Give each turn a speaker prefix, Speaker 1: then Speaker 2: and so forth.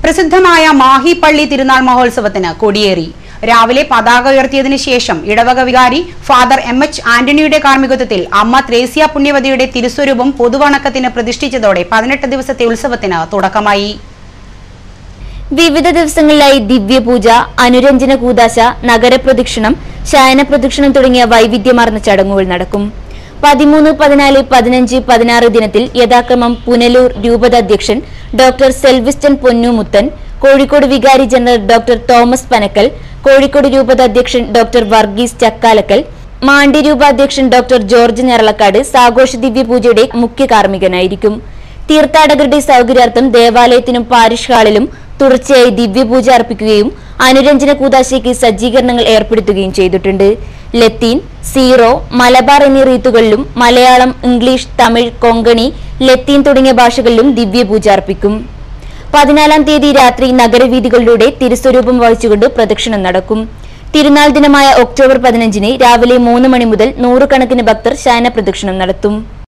Speaker 1: പ്രസിദ്ധമായ മാഹി പള്ളി തിരുനാൾ മഹോത്സവത്തിന് കൊടിയേറി രാവിലെ പതാക ഉയർത്തിയതിനു ശേഷം ഇടവക വികാരി ഫാദർ എം എച്ച് ആന്റണിയുടെ കാർമ്മികത്വത്തിൽ അമ്മ ത്രേസ്യ പുണ്യവതിയുടെ തിരുസ്വരൂപം പൊതുവണക്കത്തിന് പ്രതിഷ്ഠിച്ചതോടെ പതിനെട്ട് ദിവസത്തെ ഉത്സവത്തിന് തുടക്കമായി
Speaker 2: വിവിധ ദിവസങ്ങളിലായി ദിവ്യപൂജ അനുരഞ്ജന കൂതാശ നഗരപ്രദക്ഷിണം ശയന പ്രദക്ഷിണം തുടങ്ങിയ വൈവിധ്യമാർന്ന ചടങ്ങുകൾ നടക്കും പതിമൂന്ന് പതിനാല് പതിനഞ്ച് പതിനാറ് ദിനത്തിൽ യഥാക്രമം പുനലൂർ രൂപത അധ്യക്ഷൻ ഡോക്ടർ സെൽവിസ്റ്റൻ പൊന്നുമുത്തൻ കോഴിക്കോട് വികാരി ജനറൽ ഡോക്ടർ തോമസ് പനക്കൽ കോഴിക്കോട് രൂപത അധ്യക്ഷൻ ഡോക്ടർ വർഗീസ് ചക്കാലക്കൽ മാണ്ഡി രൂപാധ്യക്ഷൻ ഡോക്ടർ ജോർജ് ഞരളക്കാട് സാഘോഷ ദിവ്യപൂജയുടെ മുഖ്യ കാർമ്മികനായിരിക്കും തീർത്ഥാടകരുടെ സൗകര്യാർത്ഥം ദേവാലയത്തിനും പാരിഷ് ഹാളിലും തുടർച്ചയായി ദിവ്യപൂജ അർപ്പിക്കുകയും അനുരഞ്ജന കൂതാശയ്ക്ക് സജ്ജീകരണങ്ങൾ ഏർപ്പെടുത്തുകയും ചെയ്തിട്ടുണ്ട് ലത്തീൻ സീറോ മലബാർ എന്നീ റീത്തുകളിലും മലയാളം ഇംഗ്ലീഷ് തമിഴ് കൊങ്കണി ലത്തീൻ തുടങ്ങിയ ഭാഷകളിലും ദിവ്യപൂജ അർപ്പിക്കും പതിനാലാം തീയതി രാത്രി നഗരവീഥികളിലൂടെ തിരുസ്വരൂപം വഹിച്ചുകൊണ്ട് പ്രദക്ഷിണം നടക്കും തിരുനാൾ ദിനമായ ഒക്ടോബർ പതിനഞ്ചിന് രാവിലെ മൂന്ന് മണി മുതൽ നൂറുകണക്കിന് ഭക്തർ ശയന പ്രദക്ഷിണം നടത്തും